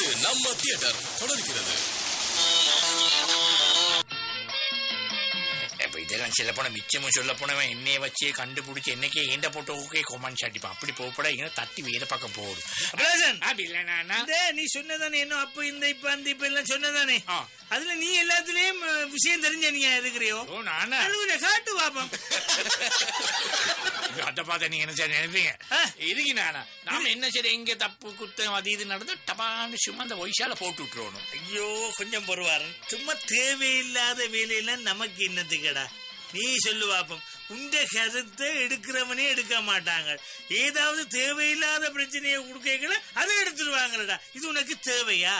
நம்ம தியேட்டர் தொடர்கிறது இப்ப இதெல்லாம் சில போன மிச்சமும் சொல்ல போனவன் என்னைய வச்சு கண்டுபிடிச்சு என்னைக்கே எந்த போட்டோ ஓகே கொமான் சாட்டிப்பான் அப்படி போகப்பட இங்க தட்டி வேற பக்கம் போகுது அபிலாசன் அப்படி இல்லைண்ணா இந்த நீ சொன்னதானே என்ன அப்ப இந்த இப்ப அந்த இப்ப எல்லாம் சொன்னதானே ஆ. அதுல நீ எல்லாத்துலயும் அஹ், விஷயம் தெரிஞ்ச நீ இருக்கிறியோ ஓ நானா அது கொஞ்சம் காட்டு பாப்போம் அத பார்த்த நீங்க என்ன சரி நினைப்பீங்க ஆ. இதுக்கு நானா நாம என்ன சரி எங்க தப்பு குத்தம் அது இது நடந்து டபான்னு சும்மா அந்த ஒய்ஷால போட்டு விட்டுருவோம் ஐயோ கொஞ்சம் பொறுவாரன் சும்மா தேவையில்லாத வேலையெல்லாம் நமக்கு என்னத்துக்கடா நீ சொல்லு பாப்போம் உண்ட கருத்தை எடுக்கிறவனே எடுக்க மாட்டாங்க ஏதாவது தேவையில்லாத பிரச்சனையை கொடுக்கல அதை எடுத்துருவாங்கடா இது உனக்கு தேவையா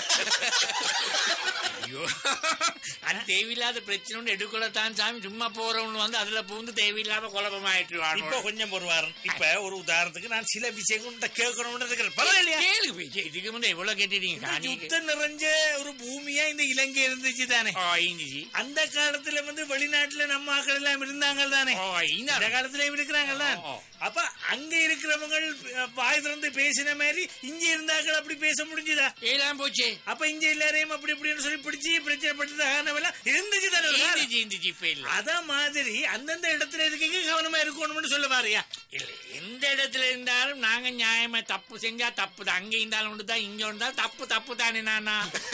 ஐயோ அது தேவையில்லாத பிரச்சனை ஒன்று எடுக்கலத்தான் சாமி சும்மா போறவனு வந்து அதுல பூந்து தேவையில்லாம இப்போ குழப்பமாயிட்டு கொஞ்சம் பொறுவாரன் இப்ப ஒரு உதாரணத்துக்கு நான் சில விஷயங்கள் உன்கிட்ட கேட்கணும்னு இருக்கிறேன் பரவாயில்லையா கேளு பேச்சு இதுக்கு வந்து எவ்வளவு கேட்டுட்டீங்க இந்த காணிக்கு. யுத்தம் நிறைஞ்ச ஒரு பூமியா இந்த இலங்கை இருந்துச்சு தானே ஓ ஐந்துச்சு அந்த காலத்துல வந்து வெளிநாட்டுல நம்ம ஆக்கள் எல்லாம் இருந்தாங்க தானே ஓ ஐந்தா இந்த காலத்திலயும் இருக்கிறாங்கல்ல ஓ, ஓ. அப்ப அங்க இருக்கிறவங்க அஹ், வாய் திறந்து பேசின மாதிரி இங்க இருந்தாக்கள் அப்படி பேச முடிஞ்சுதா ஏலாம் போச்சு அப்ப இங்க எல்லாரையும் அப்படி இப்படின்னு சொல்லி பிடிச்சி பிரச்சனை பட்டதாக இருந்துச்சு தானே ஒரு காலம். இருந்துச்சு இருந்துச்சு இப்ப இல்ல அத மாதிரி அந்தந்த இடத்துல இருக்கீங்க கவனமா இருக்கணும்னு சொல்ல வாரியா இல்ல எந்த இடத்துல இருந்தாலும் நாங்க நியாயமா தப்பு செஞ்சா தப்பு தான் அங்க இருந்தாலும் ஒன்று தான் இங்க ஒன்று தான் தப்பு தப்பு தானே நானா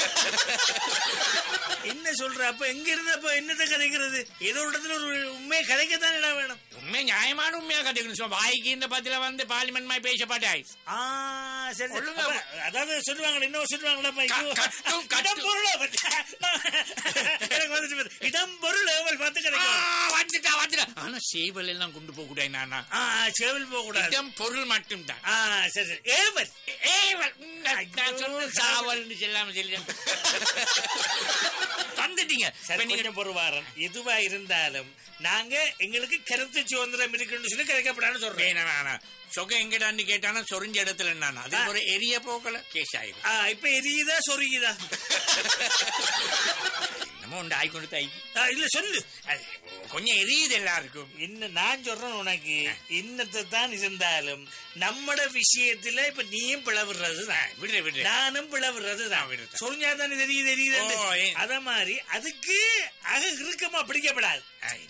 என்ன சொல்ற அப்ப எங்க இருந்த அப்ப என்னத்தை கதைக்கிறது ஏதோ ஒரு இடத்துல ஒரு உண்மையை கதைக்கத்தானடா வேணும் உண்மை நியாயமான உண்மையா கத்துக்கணும் சும்மா வாய்க்கு இந்த பதில வந்து பார்லிமெண்ட் மாதிரி பேசப்பட்டாய் ஆ சரி சரி. ஒழுங்கா அப்ப, அதாவது சொல்லுவாங்க என்ன சொல்லுவாங்களா க- கட்டும், கட்டும். இடம் பொருள் எனக்கு வந்துட்டு பாரு. இடம் பொருள் அவள் பார்த்து கிடைக்கும் வந்துட்டா வந்துட்டா ஆனா சேவல் எல்லாம் கொண்டு போக கூடாது நானா ஆ சேவல் போக கூடாது இடம் பொருள் மட்டும் தான் ஆ சரி சரி ஏவல் ஏவல் ம், நான் சொன்ன சாவல்னு சொல்லாம சொல்லி வந்துட்டீங்க சரி இப்ப நீங்க கொஞ்சம் பொறுவாரன் எதுவா இருந்தாலும் நாங்க எங்களுக்கு கருத்து சுதந்திரம் இருக்குன்னு சொல்லி கிடைக்கப்படான்னு சொல்றேன் வேணாம் வேணாம் சொகம் எங்கடான்னு கேட்டானா சொரிஞ்ச இடத்துல என்னன்னா அது ஒரு எரிய போக்கல கேஸ் ஆயிடும் ஆ இப்ப எரியுதா சொரியுதா என்னமோ உண்டு ஆய்கொண்டு தாய் ஆ, இல்ல சொல்லு கொஞ்சம் எரியுது எல்லாருக்கும் என்ன நான் சொல்றேன் உனக்கு என்னத்தை தான் இருந்தாலும் நம்மட விஷயத்துல இப்ப நீயும் பிளவுறது தான் விடுற விடுற நானும் பிளவுறது தான் விடுறேன். சொரிஞ்சா தானே தெரியுது தெரியுது ஓ, ஏ. அத மாதிரி அதுக்கு அக இறுக்கமா பிடிக்கப்படாது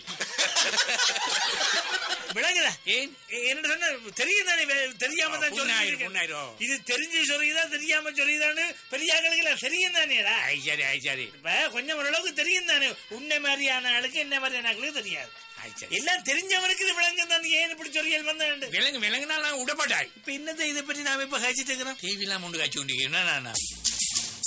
விளங்குதா ஏன் என்ன சொன்ன தெரியும் தானே வே- தெரியாம தான் புண்ணாயிரும், சொல்லி புண்ணாயிரும். இது தெரிஞ்சு சொல்லிதா தெரியாம சொல்லிதான்னு பெரியாக்களுக்கு தெரியும் தானேடா ஐ சரி ஐ சரி இப்ப கொஞ்சம் ஓரளவுக்கு தெரியும் தானே உன்னை மாதிரியான ஆளுக்கு என்ன மாதிரியான ஆளுக்கு தெரியாது ஐ சரி எல்லாம் தெரிஞ்சவனுக்கு இது விளங்கு தான் ஏன் இப்படி சொல்லியல் வந்தேன் விலங்கு விலங்குனா நான் விடப்பட்டாய் இப்ப என்னத்தை இதை பற்றி நாம இப்ப கழிச்சிட்டு இருக்கிறோம் டிவி எல்லாம் முண்டு காய்ச்சி கொண்டிருக்கிறேன் நானா